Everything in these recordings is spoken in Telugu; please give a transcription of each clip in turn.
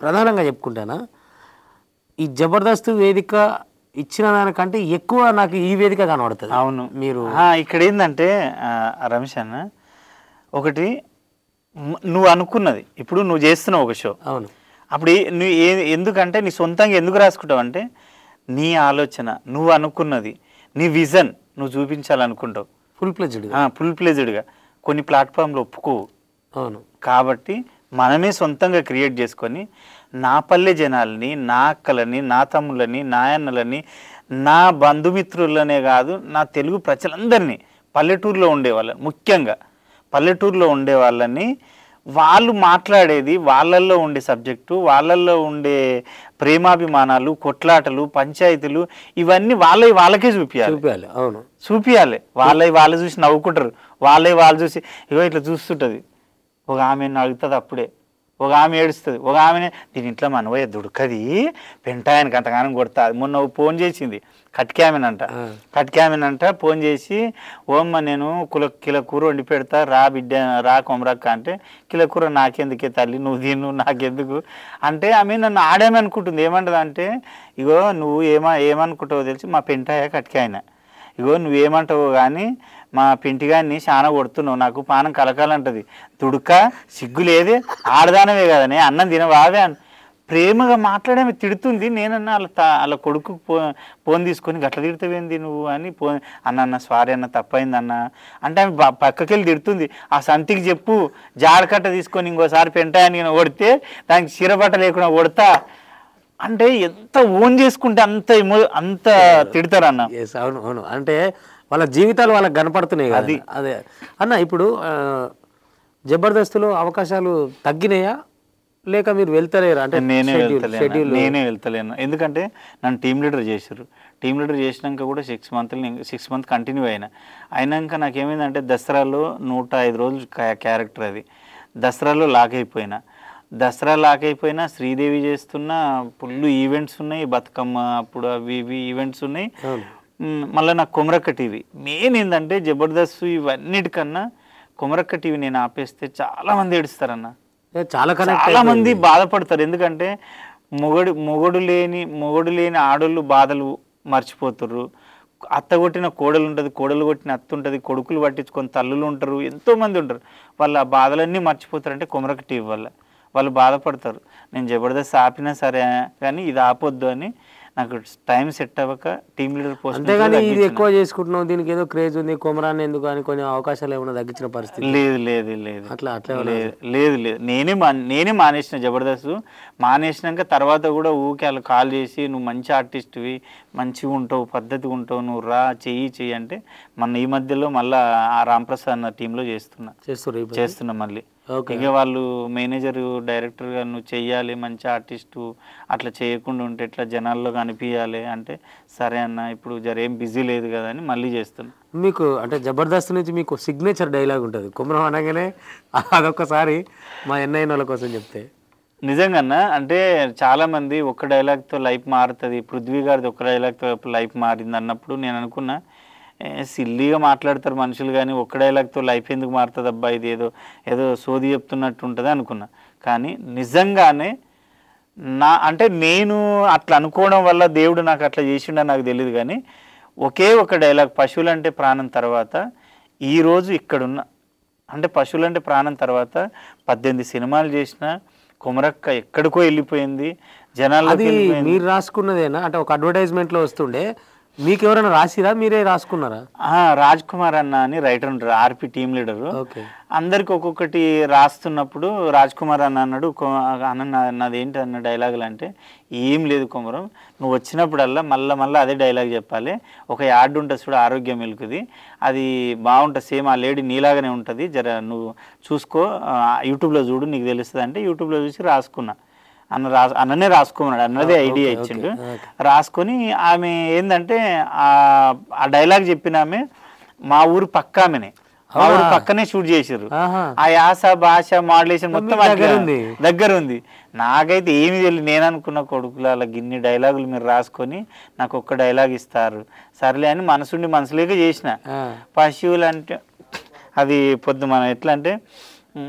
ప్రధానంగా చెప్పుకుంటానా ఈ జబర్దస్త్ వేదిక ఇచ్చిన దానికంటే ఎక్కువ నాకు ఈ వేదిక కనబడుతుంది అవును మీరు ఆ, ఇక్కడ ఏంటంటే ఆ, రమేష్ అన్న ఒకటి మ్- నువ్వు అనుకున్నది ఇప్పుడు నువ్వు చేస్తున్నావు ఒక షో అవును అప్పుడు ఏ- నువ్వు ఏ ఎందుకంటే నీ సొంతంగా ఎందుకు రాసుకుంటావు అంటే నీ ఆలోచన నువ్వు అనుకున్నది నీ విజన్ నువ్వు చూపించాలనుకుంటావు ఫుల్ ప్లెజ్డ్ ఫుల్ ప్లేజ్డ్గా కొన్ని ప్లాట్ఫామ్లు ఒప్పుకోవు అవును కాబట్టి మనమే సొంతంగా క్రియేట్ చేసుకొని నా పల్లె జనాల్ని నా అక్కలని నా తమ్ముళ్ళని నా అన్నలని నా బంధుమిత్రులనే కాదు నా తెలుగు ప్రజలందరినీ పల్లెటూరులో ఉండే వాళ్ళని ముఖ్యంగా పల్లెటూరులో ఉండే వాళ్ళని వాళ్ళు మాట్లాడేది వాళ్ళల్లో ఉండే సబ్జెక్టు వాళ్ళల్లో ఉండే ప్రేమాభిమానాలు కొట్లాటలు పంచాయతీలు ఇవన్నీ వాళ్ళవి వాళ్ళకే చూపించాలి చూపించాలి అవును చూపియాలి వాళ్ళవి వాళ్ళు చూసి నవ్వుకుంటారు వాళ్ళవి వాళ్ళు చూసి ఇగో ఇట్లా చూస్తుంటుంది ఒక ఆమె అడుగుతుంది అప్పుడే ఒక ఆమె ఏడుస్తుంది ఒక ఆమెనే దీని ఇంట్లో మనవయ్య దుడకది పెంటాయనకి అంతగానం కొడతా మొన్న ఓ ఫోన్ చేసింది కట్కామెనంట ఆ. కట్కామెనంట ఫోన్ చేసి ఓమ్మ నేను కుల కిల కూర వండి పెడతా రా బిడ్డ రా కొమరక్క అంటే కిల కూర నాకెందుకే తల్లి నువ్వు తిను నాకెందుకు అంటే ఆమె నన్ను ఆడామే అనుకుంటుంది ఏమంటది అంటే ఇగో నువ్వు ఏమ ఏమనుకుంటావో తెలిసి మా పెంటాయ కట్కాయన ఇగో నువ్వేమంటావు కానీ మా పింటిగాన్ని చాలా కొడుతున్నావు నాకు పానం కలకాలంటది తుడుక సిగ్గు లేదే ఆడదానవే కదనే అన్నం తినవావే అని ప్రేమగా మాట్లాడేమి తిడుతుంది నేనన్నా వాళ్ళ తా వాళ్ళ కొడుకు పో ఫోన్ తీసుకొని గట్ల తిడతావేంది నువ్వు అని పో అన్న అన్న సారీ అన్న తప్పైంది అన్న అంటే ఆమె బ- పక్కకెళ్ళి తిడుతుంది ఆ సంతికి చెప్పు జాడకట్ట తీసుకొని ఇంకోసారి పెంటాయని నేను కొడితే దానికి చీరబట్ట లేకుండా కొడతా అంటే ఎంత ఓన్ చేసుకుంటే అంత ఎమో అంత తిడతారన్న ఎస్ అవును అవును అంటే వాళ్ళ జీవితాలు వాళ్ళకి కనపడుతున్నాయి కదా అది. అదే అన్న ఇప్పుడు ఆ, జబర్దస్త్లో అవకాశాలు తగ్గినాయా లేక మీరు వెళ్తలేరా అంటే నేనే schedule- వెళ్తలేను schedule- నేనే వెళ్తలేను ఎందుకంటే నన్ను టీమ్ లీడర్ చేశారు టీమ్ లీడర్ చేసినాక కూడా six month six month continue అయినా అయినాక నాకేమైందంటే దసరాలో నూట ఐదు రోజులు క్యారెక్టర్ అది దసరాలో లాక్ అయిపోయినా దసరా లాక్ అయిపోయినా శ్రీదేవి చేస్తున్న ఫుల్ ఈవెంట్స్ ఉన్నాయి బతుకమ్మ అప్పుడు అవి ఇవి ఈవెంట్స్ ఉన్నాయి అవును మ్, మళ్ళీ నాకు కొమరక్క టీవీ మెయిన్ ఏంటంటే జబర్దస్త్ ఇవన్నిటికన్నా కొమరక్క టీవీ నేను ఆపేస్తే చాలా మంది ఏడుస్తారన్న ఏ, చాలా కనెక్ట్ చాలా మంది బాధపడతారు ఎందుకంటే మొగడు మొగడు లేని మొగడు లేని ఆడోళ్ళు బాధలు మర్చిపోతుర్రు అత్త కొట్టిన కోడలు ఉంటుంది కోడలు కొట్టిన అత్త ఉంటుంది కొడుకులు పట్టించుకొని తల్లులు ఉంటారు ఎంతో మంది ఉంటారు వాళ్ళు ఆ బాధలన్నీ మర్చిపోతారంటే కొమరక టీవీ వల్ల వాళ్ళు బాధపడతారు నేను జబర్దస్త్ ఆపినా సరే కానీ ఇది ఆపొద్దు అని నాకు టైం సెట్ అవ్వక టీమ్ లీడర్ పోస్ట్ అంతేగాని ఇది ఎక్కువ చేసుకుంటున్నాం దీనికి ఏదో క్రేజ్ ఉంది కొమరాన్ని ఎందుకు అని కొన్ని అవకాశాలు ఏమైనా తగ్గించిన పరిస్థితి లేదు లేదు లేదు అట్లా అట్లా లేదు లేదు లేదు నేనే మా నేనే మానేసిన జబర్దస్త్ మానేసినాక తర్వాత కూడా ఊకే వాళ్ళు కాల్ చేసి నువ్వు మంచి ఆర్టిస్ట్వి మంచిగా ఉంటావు పద్ధతిగా ఉంటావు నువ్వు రా చెయ్యి చెయ్యి అంటే మన ఈ మధ్యలో మళ్ళీ ఆ రాంప్రసాద్ అన్న టీంలో చేస్తున్నా చేస్తారు ఇప్పుడు చేస్తున్నా మళ్ళీ ఓకే ఇక వాళ్ళు మేనేజర్ డైరెక్టర్గా నువ్వు చెయ్యాలి మంచి ఆర్టిస్టు అట్లా చేయకుండా ఉంటే ఎట్లా జనాల్లో కనిపించాలి అంటే సరే అన్న ఇప్పుడు జర ఏం బిజీ లేదు కదా అని మళ్ళీ చేస్తున్నా మీకు అంటే జబర్దస్త్ నుంచి మీకు సిగ్నేచర్ డైలాగ్ ఉంటుంది కుమరం అనగానే అదొక్కసారి మా ఎన్నైన వాళ్ళ కోసం చెప్తే నిజంగా అంటే చాలా మంది ఒక్క డైలాగ్తో లైఫ్ మారుతుంది పృథ్వీ గారిది ఒక్క డైలాగ్తో లైఫ్ మారింది అన్నప్పుడు నేను అనుకున్నా ఏ, సిల్లీగా మాట్లాడతారు మనుషులు కానీ ఒక్క డైలాగ్తో లైఫ్ ఎందుకు మారుతుంది అబ్బా ఇది ఏదో ఏదో సోది చెప్తున్నట్టు ఉంటుంది అనుకున్నా కానీ నిజంగానే నా అంటే నేను అట్లా అనుకోవడం వల్ల దేవుడు నాకు అట్లా చేసిండో నాకు తెలియదు కానీ ఒకే ఒక డైలాగ్ పశువులంటే ప్రాణం తర్వాత ఈరోజు ఇక్కడున్న అంటే పశువులంటే ప్రాణం తర్వాత పద్దెనిమిది సినిమాలు చేసిన కుమరక్క ఎక్కడికో వెళ్ళిపోయింది జనాల్లోకి అది వెళ్ళిపోయింది. మీరు రాసుకున్నదేనా అంటే ఒక అడ్వర్టైజ్మెంట్ లో వస్తుండే మీకు ఎవరైనా రాసిరా మీరే రాసుకున్నారా ఆ, రాజ్ కుమార్ అన్న అని రైటర్ ఉంటారు ఆర్పి టీం లీడరు ఓకే అందరికి ఒక్కొక్కటి రాస్తున్నప్పుడు రాజ్ కుమార్ అన్న అన్నాడు "కొ- అన్న నా- నాదేంటి అన్న డైలాగులు అంటే ఏం లేదు కుమరం నువ్వు వచ్చినప్పుడల్లా మళ్ళీ మళ్ళీ అదే డైలాగ్ చెప్పాలి ఒక యాడ్ ఉంటుంది చూడు ఆరోగ్యం మెలుకుది అది బాగుంటుంది సేమ్ ఆ లేడీ నీలాగానే ఉంటుంది జర నువ్వు చూసుకో ఆ, యూట్యూబ్లో చూడు నీకు తెలుస్తుంది అంటే యూట్యూబ్లో చూసి రాసుకున్నా అన్న రా అన్ననే రాసుకోమన్నాడు అన్నదే ఐడియా ఇచ్చిండు రాసుకొని ఆమె ఏంటంటే ఆ- ఆ డైలాగ్ చెప్పిన ఆమె మా ఊరు పక్క ఆమెనే మా ఊరు పక్కనే షూట్ చేసారు ఆహా ఆ యాస భాష మోడలేషన్ మొత్తం మీకు దగ్గర అట్లా ఉంది. దగ్గర ఉంది నాకైతే ఏమి తెలియదు నేను అనుకున్న కొడుకులు అలా గిన్ని డైలాగులు మీరు రాసుకొని నాకు ఒక్క డైలాగ్ ఇస్తారు సర్లే అని మనసుండి మనసులేక చేసిన ఆ. పశువులు అంటే అది పొద్దు మనం ఎట్లా అంటే ఉమ్,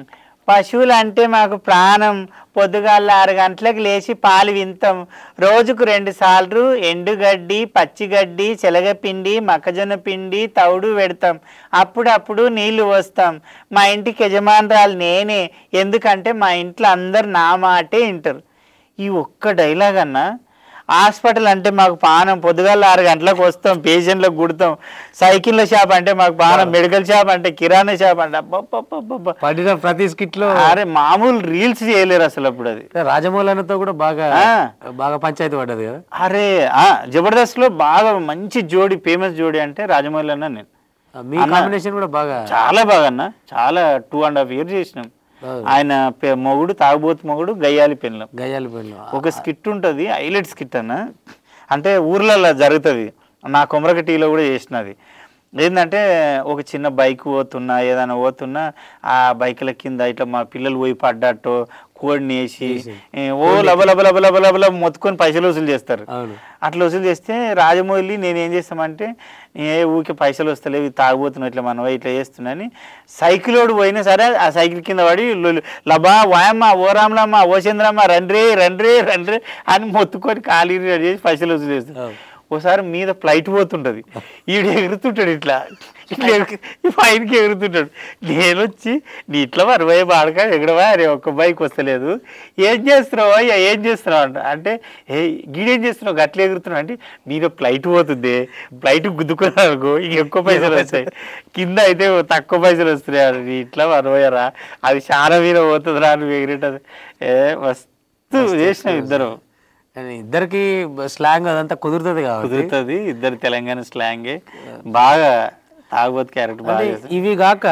పశువులు అంటే మాకు ప్రాణం పొద్దుగాల ఆరు గంటలకు లేచి పాలు వింటాం రోజుకు రెండు సార్లు ఎండుగడ్డి పచ్చిగడ్డి శనగపిండి మొక్కజొన్న పిండి తౌడు పెడతాం అప్పుడప్పుడు నీళ్లు పోస్తాం మా ఇంటికి యజమానురాలు నేనే ఎందుకంటే మా ఇంట్లో అందరు నా మాటే వింటారు ఈ ఒక్క డైలాగ్ అన్నా హాస్పిటల్ అంటే మాకు పానం పొద్దుగాల ఆరు గంటలకు వస్తాం పేషెంట్లకు కుడతాం సైకిళ్ళ షాప్ అంటే మాకు పానం మెడికల్ షాప్ అంటే కిరాణా షాప్ అంటే అబ్బబ్బబ్బబ్బ పడిన ప్రతి స్కిట్ లో అరే మామూలు రీల్స్ చేయలేరు అసలు అప్పుడు అది రాజమౌళితో కూడా బాగా ఆ. బాగా పంచాయతీ పడ్డది కదా అరే ఆ జబర్దస్త్ లో బాగా మంచి జోడి ఫేమస్ జోడి అంటే రాజమౌళి అన్న నేను ఆ, మీ కాంబినేషన్ కూడా బాగా చాలా బాగా అన్న చాలా టూ అండ్ హాఫ్ ఇయర్ చేసినాం అవును. ఆయన పె- మొగుడు తాగుబోతు మొగుడు గయ్యాలి పెళ్ళం గయ్యాలి పెళ్ళి ఒక స్కిట్ ఉంటుంది హైలైట్ స్కిట్ అన్న అంటే ఊర్లలో జరుగుతుంది నా కొమరక టీలో కూడా చేసినది ఏంటంటే ఒక చిన్న బైక్ పోతున్నా ఏదైనా పోతున్నా ఆ బైకుల కింద ఇట్లా మా పిల్లలు పోయి పడ్డట్టు కోడిని వేసి ఏ, ఓ లబ లబ లబ లబ లబ లబ మొత్తుకొని పైసలు వసూలు చేస్తారు అవును అట్లా వసూలు చేస్తే రాజమౌళి నేను ఏం చేస్తామంటే ఏ ఊకే పైసలు వస్తలేవు ఇది తాగుబోతున్నా ఇట్లా మనవా ఇట్లా చేస్తున్నాని సైకిల్ ఓడి పోయినా సరే ఆ సైకిల్ కింద పడి లొల్లి, లబా వాయమ్మ ఓ రామ్లమ్మ ఓ చంద్రమ్మ రండ్రే రండ్రే రండ్రే అని మొత్తుకొని ఖాళీ చేసి పైసలు వసూలు చేస్తారు అవును. ఓసారి మీద ఫ్లైట్ పోతుంటది ఈడు ఎగురుతుంటాడు ఇట్లా ఇట్లా ఎగురు- ఈ పైనకి ఎగురుతుంటాడు నేను వచ్చి నీ ఇట్లా మరవై బాడక ఎగడవా అరే ఒక్క బైక్ వస్తలేదు ఏం చేస్తున్నావు అయ్యా ఏం చేస్తున్నావు అంట అంటే ఏ గీడేం చేస్తున్నావు గట్ల ఎగురుతున్నావు అంటే మీద ఫ్లైట్ పోతుంది ఫ్లైట్ గుద్దుకున్నాను అనుకో ఇంక ఎక్కువ పైసలు వస్తాయి కింద అయితే తక్కువ పైసలు వస్తున్నాయి అని నీ ఇట్లా మరవయ్యరా అది చాలా మీద పోతుంది రా నువ్వు ఎగిరేటది ఏ మస్తు చేసినాం ఇద్దరు కానీ ఇద్దరికి స్లాంగ్ అదంతా కుదురుతుంది కాబట్టి కుదురుతుంది ఇద్దరు తెలంగాణ స్లాంగే బాగా తాగుబోతు క్యారెక్టర్ బాగా అంటే చేస్తారు. ఇవి కాక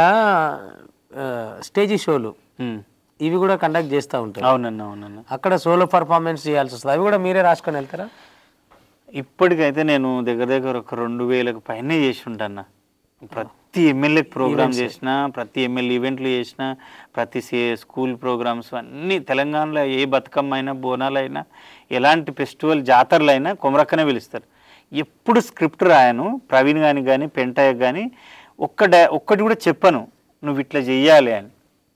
స్టేజీ షోలు ఉమ్. ఇవి కూడా కండక్ట్ చేస్తూ ఉంటారు అవునన్న అవునన్న అక్కడ సోలో పర్ఫార్మెన్స్ చేయాల్సి వస్తుంది అవి కూడా మీరే రాసుకొని వెళ్తారా ఇప్పటికైతే నేను దగ్గర దగ్గర ఒక రెండు వేలకు పైన చేసి ఉంటాను ప్రతి ఎమ్మెల్యే ప్రోగ్రామ్ చేసిన ప్రతి ఎమ్మెల్యే ఈవెంట్లు చేసిన ప్రతి సే- స్కూల్ ప్రోగ్రామ్స్ అన్నీ తెలంగాణలో ఏ బతుకమ్మ అయినా బోనాలు అయినా ఎలాంటి ఫెస్టివల్ జాతరలు అయినా కొమరక్కనే పిలుస్తారు ఎప్పుడు స్క్రిప్ట్ రాయను ప్రవీణ్ గాని కానీ పెంటయ్య కానీ ఒక్క డా ఒక్కటి కూడా చెప్పను నువ్వు ఇట్లా చెయ్యాలి అని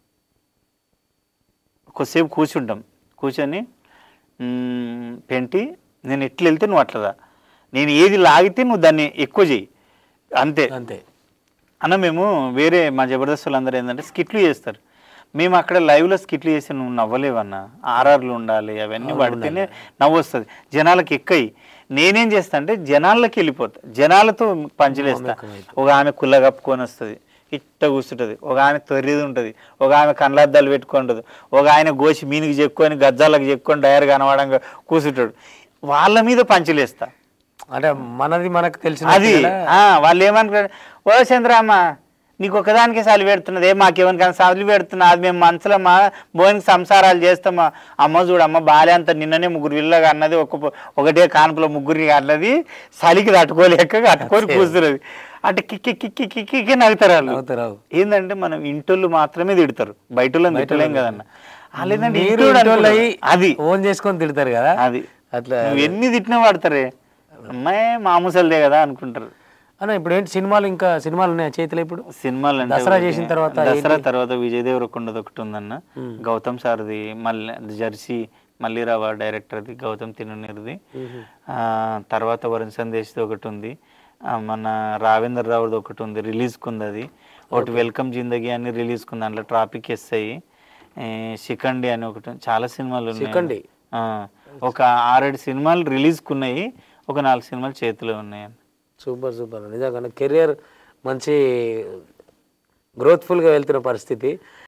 కొద్దిసేపు కూర్చుంటాం కూర్చొని మ్మ్, పెంటి నేను ఎట్లా వెళ్తే నువ్వు అట్లదా నేను ఏది లాగితే నువ్వు దాన్ని ఎక్కువ చెయ్యి అంతే అంతే అన్న మేము వేరే మా జబర్దస్త్ వాళ్ళందరూ ఏంటంటే స్కిట్లు చేస్తారు మేము అక్కడ లైవ్లో స్కిట్లు చేసి నువ్వు నవ్వలేవన్నా ఆర్ఆర్లు ఉండాలి అవన్నీ పడితేనే నవ్వు వస్తుంది జనాలకు ఎక్కయి నేనేం చేస్తా అంటే జనాలకి వెళ్ళిపోతా జనాలతో పంచలేస్తా ఒక ఆమె కుల్ల కప్పుకొని వస్తుంది ఇట్ట కూర్చుంటుంది ఒక ఆమె తొర్రిది ఉంటుంది ఒక ఆమె కండ్లద్దాలు పెట్టుకుంటుంది ఒక ఆయన గోసి మీనికి చెక్కొని గజ్జాలకు చెక్కొని డయర్ కనవడంగా కూర్చుంటాడు వాళ్ళ మీద పంచలేస్తా అంటే మనది మనకు తెలిసిన అది ఆ, వాళ్ళు ఏమనుకుంటారు ఓ చంద్రమ్మ నీకు ఒకదానికి సాలి పెడుతున్నది ఏ మాకేమనికైనా సాలి పెడుతున్నా అది మేము మనసులమ్మా బోనికి సంసారాలు చేస్తామా అమ్మ చూడమ్మ బాలే అంత నిన్ననే ముగ్గురు ఇళ్ళగా అన్నది ఒక పొ- ఒకటే కానుపులో ముగ్గురిని అన్నది చలికి తట్టుకోలేక కట్టుకొని కూర్చున్నది అంటే కిక్కి కిక్కి కిక్కి కిక్కి నవ్వుతారు వాళ్ళు అవుతారు ఏంటంటే మనం ఇంటోళ్ళు మాత్రమే తిడతారు బయట వాళ్ళని తిట్టలేం కదన్న వాళ్ళు ఏంటంటే మీరు ఇంటోడు ఇంటోళ్ళు అయ్యి అనుకుంటారు. అది ఓన్ చేసుకొని తిడతారు కదా అది అట్లా నువ్వు ఎన్ని తిట్టినా వాడతారే అమ్మాయి మామూసలదే కదా అనుకుంటారు అన్న ఇప్పుడు ఏంటి సినిమాలు ఇంకా సినిమాలు ఉన్నాయా చేతిలో ఇప్పుడు సినిమాలు అంటే దసరా ఒకటి- చేసిన తర్వాత దసరా తర్వాత విజయ్ దేవరకొండది ఒకటి ఉందన్న గౌతమ్ సార్ది మళ్ళీ జెర్సీ మల్లీరావ డైరెక్టర్ది గౌతమ్ తినునిరిది ఆ, తర్వాత వరుణ్ సందేశ్ది ఒకటి ఉంది ఆ, మన రావేంద్ర రావుది ఒకటి ఉంది రిలీజ్కి ఉంది అది ఒకటి వెల్కమ్ జిందగీ అని రిలీజ్కి ఉంది అందులో ట్రాఫిక్ ఎస్ఐ శిఖండి అని ఒకటి ఉంది. చాలా సినిమాలు ఉన్నాయి శిఖండి? ఆ, ఒక ఆరేడు సినిమాలు రిలీజ్కి ఉన్నాయి ఒక నాలుగు సినిమాలు చేతిలో ఉన్నాయి సూపర్ సూపర్ నిజంగా కెరియర్ మంచి గ్రోత్ఫుల్గా వెళ్తున్న పరిస్థితి